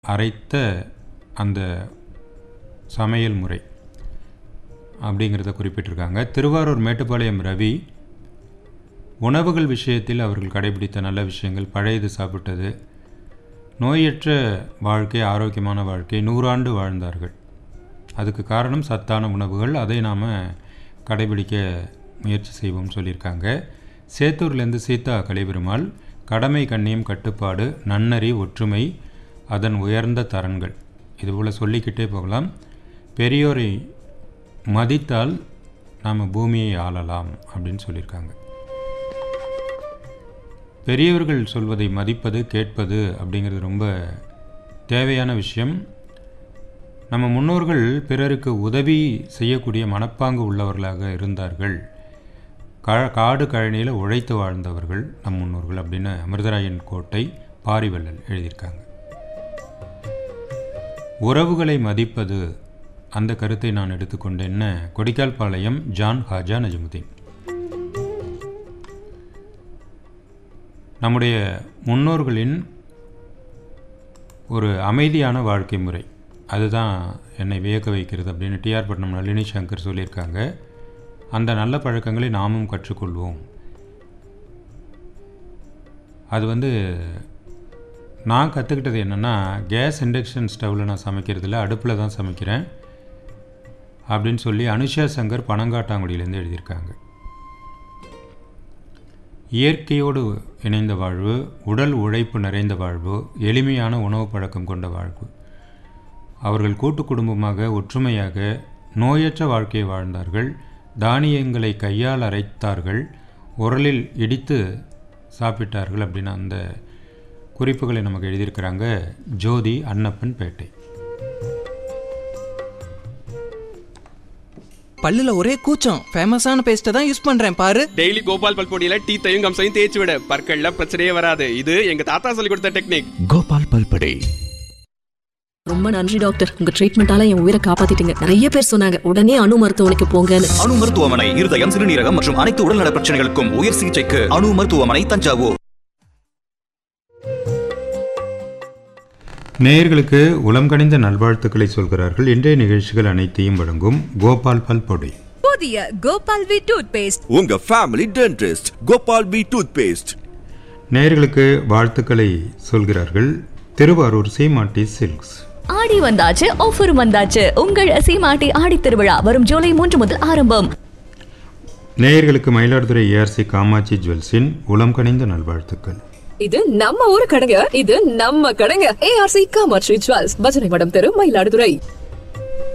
அரைத்த அந்த சமையல் முறை அப்படிங்கிறத குறிப்பிட்டிருக்காங்க திருவாரூர் மேட்டுப்பாளையம் ரவி உணவுகள் விஷயத்தில் அவர்கள் கடைபிடித்த நல்ல விஷயங்கள் பழையது சாப்பிட்டது நோயற்ற வாழ்க்கை ஆரோக்கியமான வாழ்க்கை நூறாண்டு வாழ்ந்தார்கள் அதுக்கு காரணம் சத்தான உணவுகள் அதை நாம் கடைபிடிக்க முயற்சி செய்வோம் சொல்லியிருக்காங்க சேத்தூர்லேருந்து சீதா கலிபெருமாள் கடமை கண்ணியம் கட்டுப்பாடு நன்னறி ஒற்றுமை அதன் உயர்ந்த தரன்கள் இதுபோல் சொல்லிக்கிட்டே போகலாம் பெரியோரை மதித்தால் நாம் பூமியை ஆளலாம் அப்படின்னு சொல்லியிருக்காங்க பெரியவர்கள் சொல்வதை மதிப்பது கேட்பது அப்படிங்கிறது ரொம்ப தேவையான விஷயம் நம்ம முன்னோர்கள் பிறருக்கு உதவி செய்யக்கூடிய மனப்பாங்கு உள்ளவர்களாக இருந்தார்கள் கா காடு கழனியில் உழைத்து வாழ்ந்தவர்கள் நம் முன்னோர்கள் அப்படின்னு அமிர்தராயன் கோட்டை பாரிவள்ளல் எழுதியிருக்காங்க உறவுகளை மதிப்பது அந்த கருத்தை நான் எடுத்துக்கொண்டேன்னு கொடிக்கால் பாளையம் ஜான் ஹாஜா நஜமுதீன் நம்முடைய முன்னோர்களின் ஒரு அமைதியான வாழ்க்கை முறை அதுதான் என்னை வியக்க வைக்கிறது அப்படின்னு டிஆர் பட்னம் நளினி சங்கர் சொல்லியிருக்காங்க அந்த நல்ல பழக்கங்களை நாமும் கற்றுக்கொள்வோம் அது வந்து நான் கற்றுக்கிட்டது என்னென்னா கேஸ் இண்டக்ஷன் ஸ்டவ்வில் நான் சமைக்கிறதில்ல அடுப்பில் தான் சமைக்கிறேன் அப்படின்னு சொல்லி அனுஷா சங்கர் பனங்காட்டாங்குடியிலேருந்து எழுதியிருக்காங்க இயற்கையோடு இணைந்த வாழ்வு உடல் உழைப்பு நிறைந்த வாழ்வு எளிமையான உணவு பழக்கம் கொண்ட வாழ்வு அவர்கள் கூட்டு குடும்பமாக ஒற்றுமையாக நோயற்ற வாழ்க்கையை வாழ்ந்தார்கள் தானியங்களை கையால் அரைத்தார்கள் உரலில் இடித்து சாப்பிட்டார்கள் அப்படின்னு அந்த குறிப்புகளை நமக்கு எழுதியிருக்கிறாங்க ஜோதி அன்னப்பன் பேட்டை பல்லுல ஒரே கூச்சம் ஃபேமஸான பேஸ்ட்டை தான் யூஸ் பண்றேன் பாரு டெய்லி கோபால் பல்பொடியில டீத்தையும் கம்சையும் தேய்ச்சி விட பற்கள்ல பிரச்சனையே வராது இது எங்க தாத்தா சொல்லி கொடுத்த டெக்னிக் கோபால் பல்படை ரொம்ப நன்றி டாக்டர் உங்க ட்ரீட்மெண்டால என் உயிரை காப்பாத்திட்டீங்க நிறைய பேர் சொன்னாங்க உடனே அணு மருத்துவமனைக்கு போங்கன்னு அணு மருத்துவமனை இருதயம் சிறுநீரகம் மற்றும் அனைத்து உடல்நல பிரச்சனைகளுக்கும் உயர் சிகிச்சைக்கு அணு மருத்துவமனை தஞ்சாவூர் நேயர்களுக்கு உளம் கனிந்த நல்வாழ்த்துக்களை சொல்கிறார்கள் இன்றைய நிகழ்ச்சிகள் அனைத்தையும் வழங்கும் கோபால் பல்பொடி புதிய கோபால் வி டூத் பேஸ்ட் உங்க family dentist Gopal P toothpaste நேயர்களுக்கு வாழ்த்துக்களை சொல்கிறார்கள் திருவாரூர் சீமாட்டி சில்க்ஸ் ஆடி வந்தாச்சு ஆஃபரும் வந்தாச்சு உங்கள் சீமாட்டி ஆடி திருவிழா வரும் ஜூலை மூன்று முதல் ஆரம்பம் நேயர்களுக்கு மயிலாடுதுறை ஏஆர்சி காமாட்சி ஜுவல்ஸின் உளம் கனிந்த நல்வாழ்த்துக்கள் இது நம்ம ஊரு கடைங்க இது நம்ம கடைங்க ஏஆர்சி காமாட்சி ஜுவல்ஸ் பஜனை மடம் தெரு மயிலாடுதுறை